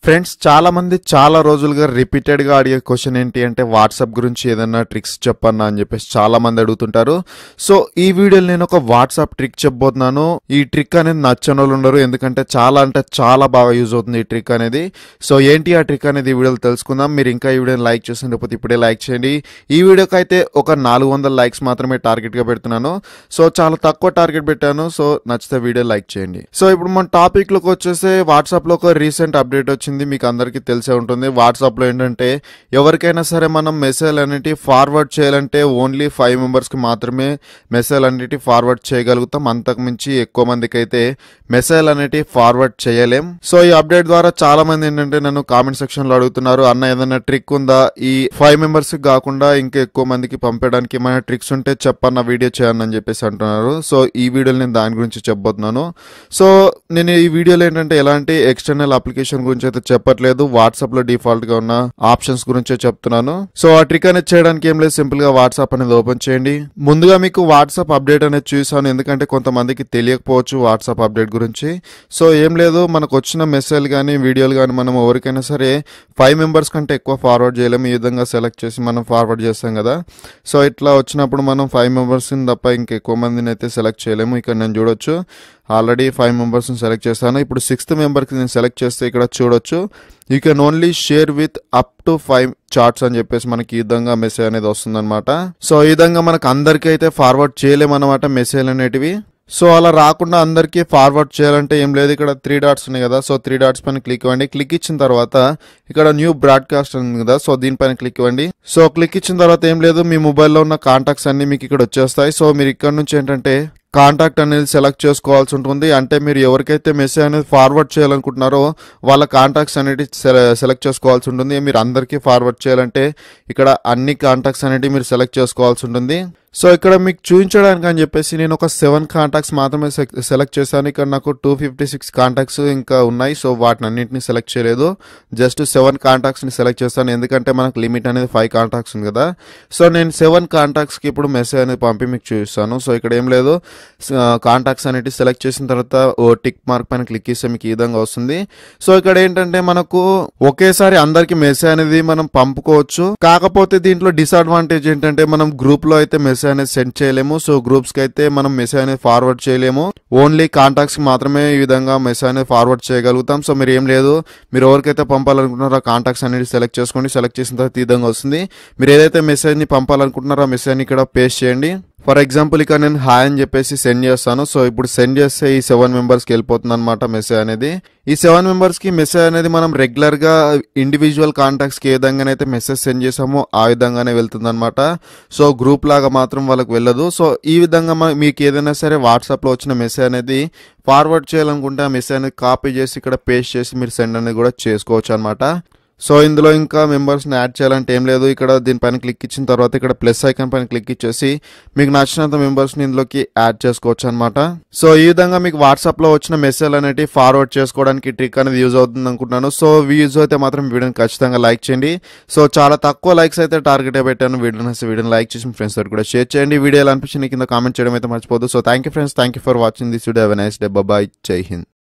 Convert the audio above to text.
friends చాలా మంది చాలా రోజులుగా రిపీటెడ్ గా అడిగే క్వశ్చన్ ఏంటి అంటే వాట్సాప్ గురించి ఏదైనా ట్రిక్స్ చెప్పన్నా అని చెప్పేసి చాలా మంది అడుగుతుంటారు సో ఈ వీడియోలో నేను ఒక వాట్సాప్ ట్రిక్ చెప్పబోతున్నాను ఈ ట్రిక్ అనేది నచ్చని వాళ్ళు ఉండరు ఎందుకంటే చాలా అంటే చాలా బాగా యూజ్ అవుతుంది ఈ ట్రిక్ అనేది సో ఏంటి ఆ ట్రిక్ అనేది ఈ వీడియోలో తెలుసుకుందాం మీరు ఇంకా ఈ వీడియోని లైక్ చేసినప్పుడు ఇప్పుడే లైక్ చేయండి ఈ వీడియోకి అయితే ఒక నాలుగు వందల లైక్స్ మాత్రమే టార్గెట్ గా పెడుతున్నాను సో చాలా తక్కువ టార్గెట్ పెట్టాను సో నచ్చితే వీడియో లైక్ చేయండి సో ఇప్పుడు మన టాపిక్ లోకి వచ్చేసి వాట్సాప్ లో ఒక రీసెంట్ అప్డేట్ వచ్చింది మీకు అందరికీ తెలిసే ఉంటుంది వాట్సాప్ లో ఏంటంటే ఎవరికైనా సరే మనం మెసేజ్ అనేటి ఫార్వర్డ్ చేయాలంటే ఓన్లీ ఫైవ్ మెంబర్స్ కి మాత్రమే మెసేజ్ అనేటి ఫార్వర్డ్ చేయగలుగుతాం అంతకు మించి ఎక్కువ మందికి అయితే మెసేజ్ అనేటి ఫార్వర్డ్ చేయలేం సో ఈ అప్డేట్ ద్వారా చాలా మంది ఏంటంటే నన్ను కామెంట్ సెక్షన్ లో అడుగుతున్నారు అన్న ఏదైనా ట్రిక్ ఉందా ఈ ఫైవ్ మెంబర్స్ కి కాకుండా ఇంకా ఎక్కువ మందికి పంపడానికి ఏమైనా ట్రిక్స్ ఉంటే చెప్పన్న వీడియో చేయను అని చెప్పేసి అంటున్నారు సో ఈ వీడియోలో నేను దాని గురించి చెప్పబోతున్నాను సో నేను ఈ వీడియోలో ఏంటంటే ఎలాంటి ఎక్స్టర్నల్ అప్లికేషన్ గురించి అయితే చెప్పట్లేదు వాట్సాప్ లో డిఫాల్ట్ గా ఉన్న ఆప్షన్స్ గురించే చెప్తున్నాను సో ఆ ట్రిక్ అనేది చేయడానికి ఏం లేదు సింపుల్ గా వాట్సాప్ అనేది ఓపెన్ చేయండి ముందుగా మీకు వాట్సాప్ అప్డేట్ అనేది చూసాను ఎందుకంటే కొంతమందికి తెలియకపోవచ్చు వాట్సాప్ అప్డేట్ గురించి సో ఏం లేదు మనకు వచ్చిన మెసేజ్ కానీ వీడియోలు కానీ మనం ఎవరికైనా సరే ఫైవ్ మెంబర్స్ కంటే ఎక్కువ ఫార్వర్డ్ చేయలేము ఈ విధంగా సెలెక్ట్ చేసి మనం ఫార్వర్డ్ చేస్తాం కదా సో ఇట్లా వచ్చినప్పుడు మనం ఫైవ్ మెంబర్స్ తప్ప ఇంకెక్కువ మందిని అయితే సెలెక్ట్ చేయలేము ఇక్కడ నేను చూడొచ్చు ఆల్రెడీ ఫైవ్ మెంబర్స్ని సెలెక్ట్ చేస్తాను ఇప్పుడు సిక్స్త్ మెంబర్కి నేను సెలెక్ట్ చేస్తే ఇక్కడ చూడొచ్చు you can only share with up to five chats అని చెప్పేసి మనకి ఈ విధంగా మెసేజ్ అనేది వస్తుందన్నమాట సో ఈ విధంగా మనకు అందరికీ అయితే ఫార్వర్డ్ చేయలేమన్నమాట మెసేజ్ అనేటివి సో అలా రాకుండా అందరికీ ఫార్వర్డ్ చేయాలంటే ఏం లేదు ఇక్కడ త్రీ డాట్స్ ఉన్నాయి కదా సో త్రీ డాట్స్ పైన క్లిక్ ఇవ్వండి క్లిక్ ఇచ్చిన తర్వాత ఇక్కడ న్యూ బ్రాడ్కాస్ట్ ఉంది కదా సో దీనిపైన క్లిక్ ఇవ్వండి సో క్లిక్ ఇచ్చిన తర్వాత ఏం లేదు మీ మొబైల్లో ఉన్న కాంటాక్ట్స్ అన్ని మీకు ఇక్కడ వచ్చేస్తాయి సో మీరు ఇక్కడ నుంచి ఏంటంటే కాంటాక్ట్ అనేది సెలెక్ట్ చేసుకోవాల్సి ఉంటుంది అంటే మీరు ఎవరికైతే మెసేజ్ అనేది ఫార్వర్డ్ చేయాలనుకుంటున్నారో వాళ్ళ కాంటాక్ట్స్ అనేవి సెలెక్ట్ చేసుకోవాల్సి ఉంటుంది మీరు అందరికీ ఫార్వర్డ్ చేయాలంటే ఇక్కడ అన్ని కాంటాక్ట్స్ అనేవి మీరు సెలెక్ట్ చేసుకోవాల్సి ఉంటుంది సో ఇక్కడ మీకు చూపించడానికి అని చెప్పేసి నేను ఒక సెవెన్ కాంటాక్ట్స్ మాత్రమే సెలెక్ట్ చేశాను ఇక్కడ నాకు టూ ఫిఫ్టీ సిక్స్ కాంటాక్ట్స్ ఇంకా ఉన్నాయి సో వాటిని అన్నింటినీ సెలెక్ట్ చేయలేదు జస్ట్ సెవెన్ కాంటాక్ట్స్ని సెలెక్ట్ చేస్తాను ఎందుకంటే మనకు లిమిట్ అనేది ఫైవ్ కాంటాక్ట్స్ ఉంది కదా సో నేను సెవెన్ కాంటాక్ట్స్కి ఇప్పుడు మెసేజ్ అనేది పంపి మీకు చూపిస్తాను సో ఇక్కడ ఏం లేదు కాంటాక్ట్స్ అనేవి సెలెక్ట్ చేసిన తర్వాత ఓ టిక్ మార్క్ పైన క్లిక్ చేస్తే మీకు ఈ విధంగా వస్తుంది సో ఇక్కడ ఏంటంటే మనకు ఒకేసారి అందరికి మెసేజ్ అనేది మనం పంపుకోవచ్చు కాకపోతే దీంట్లో డిసడ్వాంటేజ్ ఏంటంటే మనం గ్రూప్ లో అయితే మెసేజ్ అనేది సెండ్ చేయలేము సో గ్రూప్స్ కి అయితే మనం మెసేజ్ అనేది ఫార్వర్డ్ చేయలేము ఓన్లీ కాంటాక్ట్స్ కి మాత్రమే ఈ విధంగా మెసేజ్ అనేది ఫార్వర్డ్ చేయగలుగుతాం సో మీరు ఏం లేదు మీరు ఎవరికైతే పంపాలనుకుంటున్నారో ఆ కాంటాక్ట్స్ అనేది సెలెక్ట్ చేసుకోండి సెలెక్ట్ చేసిన తర్వాత ఈ విధంగా వస్తుంది మీరు ఏదైతే మెసేజ్ ని పంపాలనుకుంటున్నారో ఆ మెసేజ్ ని ఇక్కడ పేస్ట్ చేయండి ఫర్ ఎగ్జాంపుల్ ఇక్కడ నేను హాయ్ అని చెప్పేసి సెండ్ చేస్తాను సో ఇప్పుడు సెండ్ చేస్తే ఈ సెవెన్ మెంబర్స్కి వెళ్ళిపోతుంది అనమాట మెసేజ్ అనేది ఈ సెవెన్ మెంబర్స్కి మెసేజ్ అనేది మనం రెగ్యులర్గా ఇండివిజువల్ కాంటాక్ట్స్కి ఏ విధంగానైతే మెసేజ్ సెండ్ చేసామో ఆ విధంగానే వెళ్తుంది అనమాట సో గ్రూప్ లాగా మాత్రం వాళ్ళకి వెళ్ళదు సో ఈ విధంగా మన- మీకు ఏదైనా సరే వాట్సాప్లో వచ్చిన మెసేజ్ అనేది ఫార్వర్డ్ చేయాలనుకుంటే ఆ మెసేజ్ అనేది కాపీ చేసి ఇక్కడ పేస్ట్ చేసి మీరు సెండ్ అనేది కూడా చేసుకోవచ్చు అనమాట సో ఇందులో ఇంకా మెంబర్స్ని యాడ్ చేయాలంటే ఏం లేదు ఇక్కడ దీనిపైన క్లిక్ ఇచ్చిన తర్వాత ఇక్కడ ప్లస్ ఐకాన్ పైన క్లిక్ ఇచ్చేసి మీకు నచ్చినంత మెంబర్స్ని ఇందులోకి యాడ్ చేసుకోవచ్చు అనమాట సో ఈ విధంగా మీకు వాట్సాప్లో వచ్చిన మెసేజ్ అనేవి ఫార్వర్డ్ చేసుకోవడానికి ట్రిక్ అనేది యూజ్ అవుతుంది అనుకుంటున్నాను సో యూజ్ అయితే మాత్రం వీడియోని ఖచ్చితంగా లైక్ చేయండి సో చాలా తక్కువ లైక్స్ అయితే టార్గెట్ పెట్టాను వీడియోని వీడియోని లైక్ చేసి ఫ్రెండ్స్ తోటి కూడా షేర్ చేయండి వీడియో ఎలా అనిపించింది కింద కామెంట్ చేయడం అయితే మర్చిపోదు so thank you friends thank you for watching this video have nice day bye Jai Hind